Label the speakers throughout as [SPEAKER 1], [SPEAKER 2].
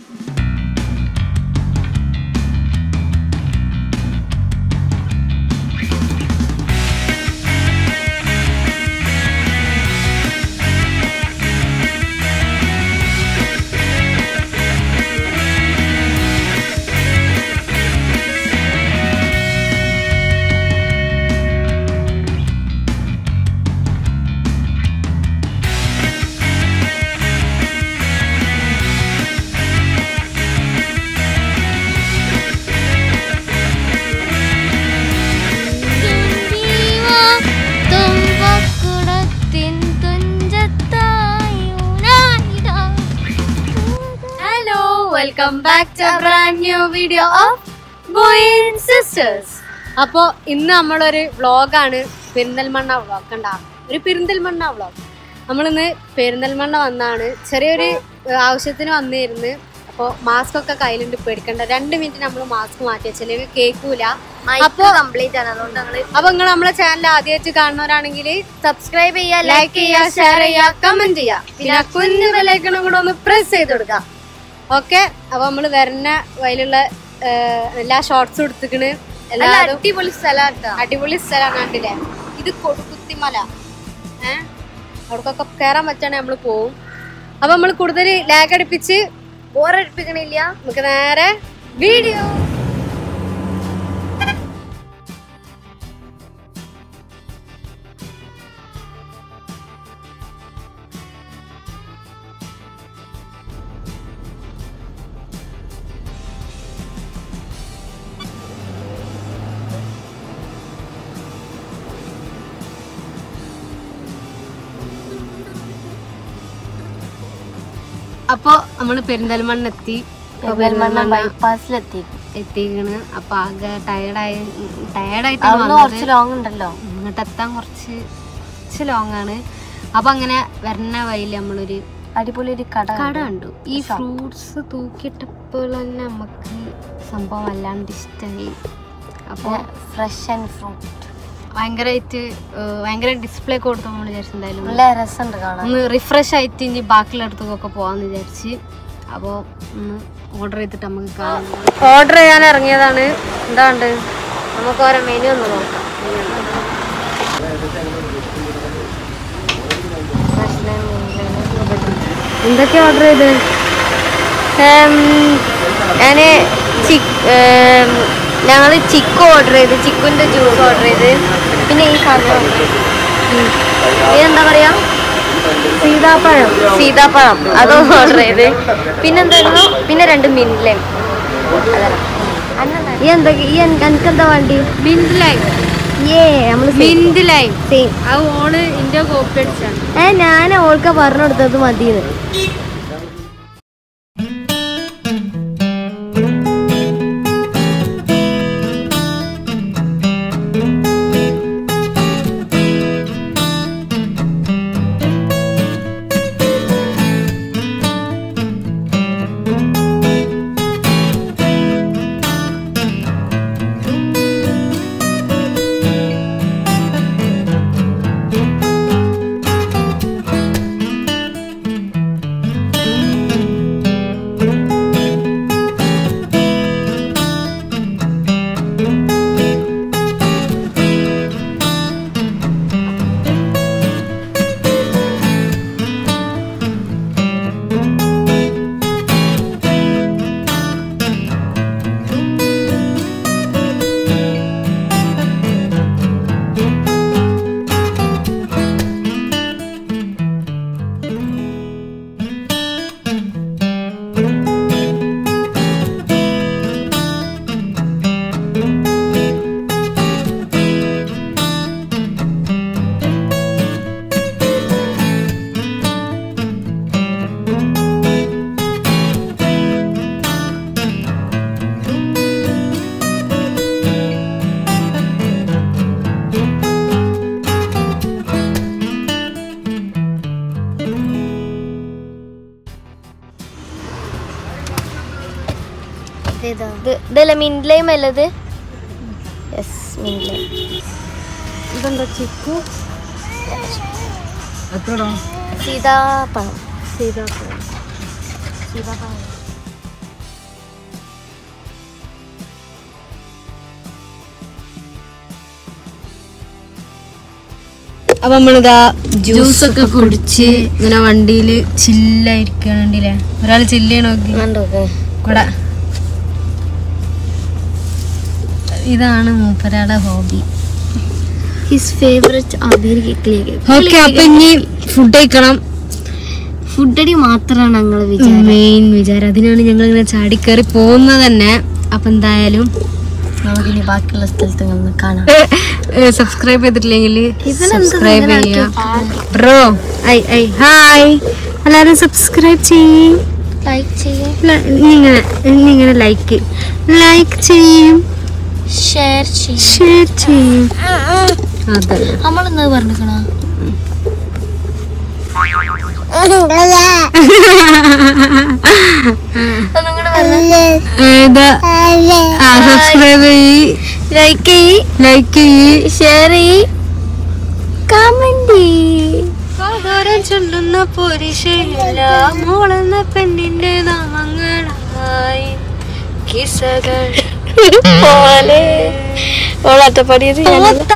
[SPEAKER 1] Hello welcome back to brand new video of ബോയിൻ sisters അപ്പോൾ ഇന്ന് നമ്മളൊരു വ്ളോഗാണ് പെരിന്തൽമണ്ണ വ്ളോഗ് കണ്ട ഒരു പെരിന്തൽമണ്ണ വ്ളോഗ് നമ്മളിന്ന് പെരിന്തൽമണ്ണ വന്നാണ് ചെറിയൊരു ഏഹ്, ആവശ്യത്തിന് വന്നിരുന്ന് അപ്പോൾ മാസ്ക് ഒക്കെ കയ്യിലുണ്ട് പേടിക്കണ്ട രണ്ട് മിനിറ്റ് നമ്മൾ മാസ്ക് മാറ്റി വെച്ചില്ലെങ്കിൽ കേൾക്കൂല
[SPEAKER 2] അപ്പൊ കംപ്ലീറ്റ് ആണ് അതുകൊണ്ട് ഞങ്ങള്
[SPEAKER 1] അപ്പൊ നിങ്ങൾ നമ്മളെ ചാനൽ ആദ്യമായിട്ട് കാണുന്നവരാണെങ്കിൽ
[SPEAKER 2] സബ്സ്ക്രൈബ് ചെയ്യാ
[SPEAKER 1] ലൈക്ക് ചെയ്യുക ഷെയർ ചെയ്യുക കമന്റ് ചെയ്യുക പിന്നെ കുഞ്ഞു ബെലൈക്കണും കൂടെ ഒന്ന് പ്രസ് ചെയ്ത് കൊടുക്കുക ഓക്കെ അപ്പൊ നമ്മള് വരുന്ന വയലുള്ള എല്ലാ ഷോർട്സും എടുത്തിക്കണ് എല്ലാതും
[SPEAKER 2] അടിപൊളി സ്ഥലം
[SPEAKER 1] അടിപൊളി സ്ഥലമാണ് കണ്ടില്ലേ ഇത് കൊടുക്കുത്തിമല ഏഹ് അവിടക്കൊക്കെ കയറാൻ പറ്റാണ് നമ്മള് പോവും അപ്പൊ നമ്മള് കൂടുതൽ ലാഗ് അടുപ്പിച്ച്
[SPEAKER 2] ബോറടിപ്പിക്കണില്ല
[SPEAKER 1] നമുക്ക് നേരെ വീഡിയോ അപ്പൊ നമ്മള് പെരിന്തൽമണ്ണ എത്തി അപ്പൊ പെരിന്തൽമണ്ണ
[SPEAKER 2] ബൈപ്പാസിലെത്തി
[SPEAKER 1] എത്തിക്കണ് അപ്പൊ ആകെ ടയർഡായി ടയർഡായിട്ട്
[SPEAKER 2] അവിടുന്ന് കുറച്ച് ലോങ് ഉണ്ടല്ലോ
[SPEAKER 1] ഇങ്ങോട്ട് എത്താൻ കുറച്ച് കുറച്ച് ലോങ് ആണ് അപ്പൊ അങ്ങനെ വരുന്ന വഴിയിൽ നമ്മളൊരു
[SPEAKER 2] അടിപൊളി ഒരു കട
[SPEAKER 1] കട കണ്ടു ഈ ഫ്രൂട്ട്സ് തൂക്കിയിട്ടപ്പോൾ തന്നെ നമുക്ക് സംഭവം വല്ലാണ്ട് ഇഷ്ടമായി അപ്പോൾ
[SPEAKER 2] ഫ്രഷ് ആൻഡ് ഫ്രൂട്ട്
[SPEAKER 1] ഭയങ്കരമായിട്ട് ഭയങ്കര ഡിസ്പ്ലേ ഒക്കെ കൊടുത്തു നമ്മൾ വിചാരിച്ചു എന്തായാലും
[SPEAKER 2] നല്ല രസമുണ്ട് കാണാൻ
[SPEAKER 1] ഒന്ന് റിഫ്രഷ് ആയിട്ട് ഇനി ബാക്കിയുള്ള അടുത്തൊക്കെ പോവാന്ന് വിചാരിച്ച് അപ്പോൾ ഒന്ന് ഓർഡർ ചെയ്തിട്ട് നമുക്ക് കാണാം ഓർഡർ ചെയ്യാൻ ഇറങ്ങിയതാണ് എന്താണ്ട് നമുക്ക് ഓരോ മെനു ഒന്ന് നോക്കാം എന്തൊക്കെയാ ഓർഡർ ചെയ്ത്
[SPEAKER 2] ഞാന് ഞങ്ങള് ചിക്കു ഓർഡർ ചെയ്ത് ചിക്കുന്റെ ജ്യൂസ് ഓർഡർ ചെയ്ത് പിന്നെ ഈ സാധനം ഇതെന്താ പറയാ
[SPEAKER 1] സീതാപ്പഴം
[SPEAKER 2] സീതാപ്പഴം അത് ഓർഡർ ചെയ്ത് പിന്നെന്തായിരുന്നു പിന്നെ രണ്ട് മിനിലം ഈ എന്തൊക്കെ ഈ എനിക്കെന്താ വേണ്ടി
[SPEAKER 1] മിന്റ് ലൈം
[SPEAKER 2] ഏ നമ്മള്
[SPEAKER 1] മിന്റ് ലൈം
[SPEAKER 2] സെയിം
[SPEAKER 1] അത് ഓള് ഇന്ത്യ കോപ്പി അടിച്ചാണ്
[SPEAKER 2] ഏ ഞാൻ ഓൾക്ക് പറഞ്ഞു കൊടുത്തത് മതിന്ന് ഇതല്ല മിൻലയും അല്ലത് യെസ് മിൻലയും
[SPEAKER 1] ഇതെന്താ ചിക്കു
[SPEAKER 2] സീതാപ്പഴം
[SPEAKER 1] സീതാപ്പഴം
[SPEAKER 2] സീതാപ്പഴം
[SPEAKER 1] അപ്പൊ നമ്മളിതാ ജ്യൂസ് ഒക്കെ കുടിച്ച് ഇങ്ങനെ വണ്ടിയില് ചില്ലായിരിക്കാണ് വണ്ടിയിലെ ഒരാൾ ചില്ല് നോക്കി
[SPEAKER 2] കണ്ടോക്കെ
[SPEAKER 1] കൂടെ ഇതാണ് മൂപ്പരാടെ ഹോബി
[SPEAKER 2] ഹിസ് ഫേവറേറ്റ് അബീർ കേക്കിലേക്ക്
[SPEAKER 1] ഓക്കെ അപ്പൊ ഇനി ഫുഡ് കഴിക്കണം
[SPEAKER 2] ഫുഡടി മാത്രമാണ് ഞങ്ങൾ വിചാരം
[SPEAKER 1] മെയിൻ വിചാരം അതിനാണ് ഞങ്ങൾ ഇങ്ങനെ ചാടിക്കേറി പോകുന്നത് തന്നെ അപ്പൊ എന്തായാലും
[SPEAKER 2] നമുക്കിനി ബാക്കിയുള്ള സ്ഥലത്ത് നിന്ന് കാണാം
[SPEAKER 1] സബ്സ്ക്രൈബ് ചെയ്തിട്ടില്ലെങ്കിൽ
[SPEAKER 2] ഇവനെന്താ
[SPEAKER 1] സബ്സ്ക്രൈബ്
[SPEAKER 2] ഇങ്ങനെ
[SPEAKER 1] ചെയ്യാം ബ്രോ ഐ ഐ ഹായ് എല്ലാവരും സബ്സ്ക്രൈബ് ചെയ്യും
[SPEAKER 2] ലൈക്ക് ചെയ്യും
[SPEAKER 1] ല- ഇങ്ങനെ ഇങ്ങനെ ലൈക്ക് ലൈക്ക് ചെയ്യും
[SPEAKER 2] ഷെയർ ചെയ്യും
[SPEAKER 1] ഷെയർ ചെയ്യും അതെ
[SPEAKER 2] നമ്മളെന്താ പറഞ്ഞിക്കണ
[SPEAKER 1] ഏതാ ആ സബ്സ്ക്രൈബ് ചെയ്യ്
[SPEAKER 2] ലൈക്ക് ചെയ്യ്
[SPEAKER 1] ലൈക്ക് ചെയ്യ്
[SPEAKER 2] ഷെയർ ചെയ്യ് കമന്റ്
[SPEAKER 1] സാധാരം ചൊല്ലുന്ന പുരുഷയില്ല മോളെന്ന പെണ്ണിന്റെ നാമങ്ങളായി കിസകൾ
[SPEAKER 2] പോലെ ഓളാട്ടപ്പാടിയത് ഞാനല്ല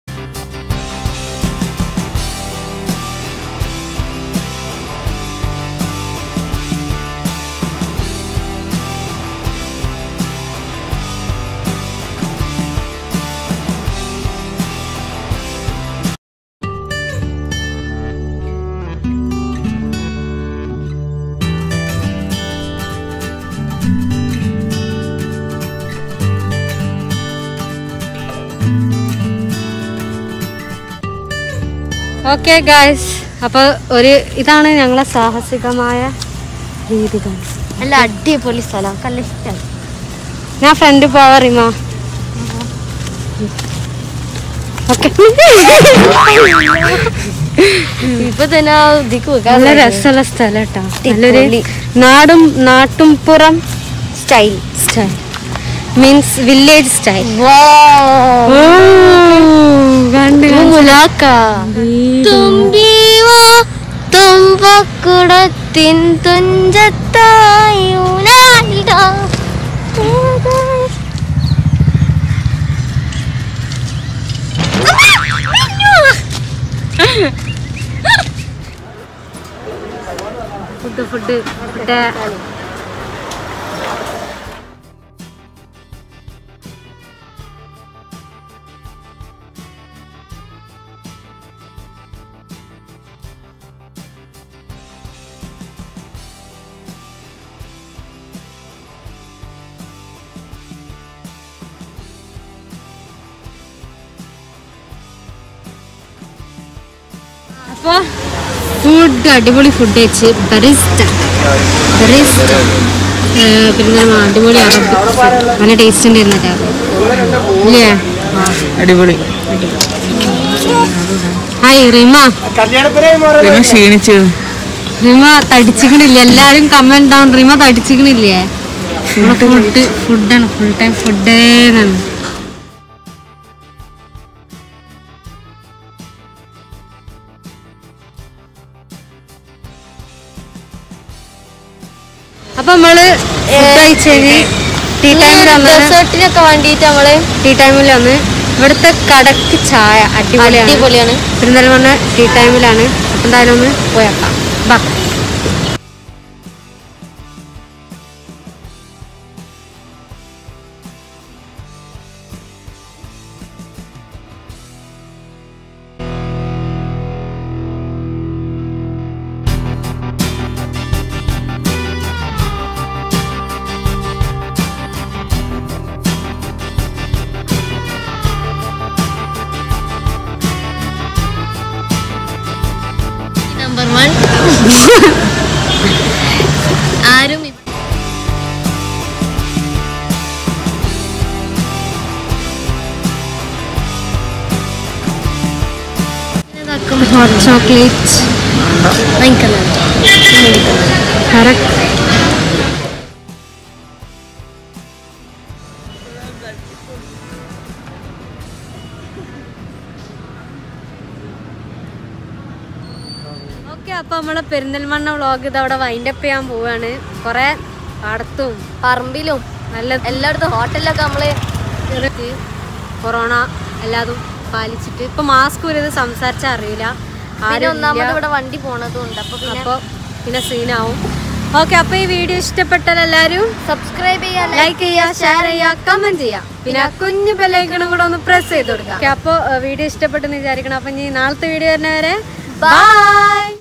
[SPEAKER 1] ഓക്കെ ഗായ്സ് അപ്പൊ ഒരു ഇതാണ് ഞങ്ങളെ സാഹസികമായ രീതികൾ
[SPEAKER 2] നല്ല അടിപൊളി സ്ഥലം നല്ല ഇഷ്ടം
[SPEAKER 1] ഞാൻ ഫ്രണ്ട് പോവാറിമോ ഓക്കെ
[SPEAKER 2] ഇപ്പൊ തന്നെ ആ ഇതിക്ക്
[SPEAKER 1] നല്ല
[SPEAKER 2] വെക്കാൻ
[SPEAKER 1] രസമുള്ള സ്ഥലം കേട്ടോ നല്ലൊരു
[SPEAKER 2] അടിപൊളി.
[SPEAKER 1] നാടും നാട്ടും പുറം
[SPEAKER 2] style
[SPEAKER 1] style means village style കണ്ട്
[SPEAKER 2] തുമ്പിവോ തുമ്പക്കുടത്തിൻ തുഞ്ചത്തായൂനാലിട
[SPEAKER 1] ഫുഡ് ഫുഡ് ഫുഡ് അപ്പോൾ ഫുഡ് അടിപൊളി ഫുഡ് കഴിച്ച് ബറിസ്റ്റ ബറിസ്റ്റ പിന്നെ അടിപൊളി അറബിക് food. നല്ല ടേസ്റ്റ് ഉണ്ടായിരുന്നു കേട്ടോ ഇല്ലേ
[SPEAKER 3] അടിപൊളി
[SPEAKER 1] ഹായ് റിമ
[SPEAKER 3] പിന്നെ ക്ഷീണിച്ചു
[SPEAKER 1] റിമ തടിച്ചിക്കണില്ല എല്ലാരും കമന്റ് ഡൗൺ റിമ തടിച്ചിക്കണില്ലേ ഫുഡ് ഫുഡാണ് ഫുൾ ടൈം ഫുഡേന്നാണ് അപ്പൊ നമ്മള് ഫുഡ് കഴിച്ചതിന് ടീ ടൈമിൽ വന്ന്
[SPEAKER 2] ഡെസേർട്ടിനൊക്കെ വേണ്ടിയിട്ട് നമ്മള്
[SPEAKER 1] ടീ ടൈമിൽ വന്ന് ഇവിടുത്തെ കടക്ക് ചായ അടിപൊളിയാണ്
[SPEAKER 2] അടിപൊളിയാണ്
[SPEAKER 1] പെരുന്തൽമണ്ണ ടീ ടൈമിലാണ് അപ്പൊ എന്തായാലും ഒന്ന് പോയേക്കാം ബാ
[SPEAKER 2] നമ്പർ വൺ ആരും ഇ-
[SPEAKER 1] ഹോട്ട് ചോക്ലേറ്റ്
[SPEAKER 2] വാങ്ങിക്കല്ലോ
[SPEAKER 1] കറക്റ്റ് ഓക്കെ അപ്പൊ നമ്മളെ പെരിന്തൽമണ്ണ വ്ളോഗ് ഇത് അവിടെ വൈൻഡപ്പ് ചെയ്യാൻ പോവാണ് കൊറേ പാടത്തും
[SPEAKER 2] പറമ്പിലും
[SPEAKER 1] നല്ല
[SPEAKER 2] എല്ലായിടത്തും ഹോട്ടലിലൊക്കെ നമ്മള്
[SPEAKER 1] ഇറക്കി കൊറോണ എല്ലാതും പാലിച്ചിട്ട് ഇപ്പൊ മാസ്ക് ഒരു സംസാരിച്ചാൽ അറിയില്ല
[SPEAKER 2] പിന്നെ ഒന്നാമത്
[SPEAKER 1] ആരും
[SPEAKER 2] ഇവിടെ വണ്ടി പോണതും ഉണ്ട് അപ്പൊ പിന്നെ
[SPEAKER 1] അപ്പൊ പിന്നെ സീനാവും ഓക്കെ അപ്പൊ ഈ വീഡിയോ ഇഷ്ടപ്പെട്ടാൽ എല്ലാരും
[SPEAKER 2] സബ്സ്ക്രൈബ് ചെയ്യാൻ
[SPEAKER 1] ലൈക്ക് ചെയ്യുക ഷെയർ ചെയ്യുക കമന്റ് ചെയ്യുക പിന്നെ ആ കുഞ്ഞു ബെല്ലൈക്കണും കൂടെ ഒന്ന് പ്രസ് ചെയ്ത് കൊടുക്കുക അപ്പൊ വീഡിയോ ഇഷ്ടപ്പെട്ടെന്ന് വിചാരിക്കണം അപ്പൊ ഇനി നാളത്തെ വീഡിയോ വരുന്നവരെ ബൈ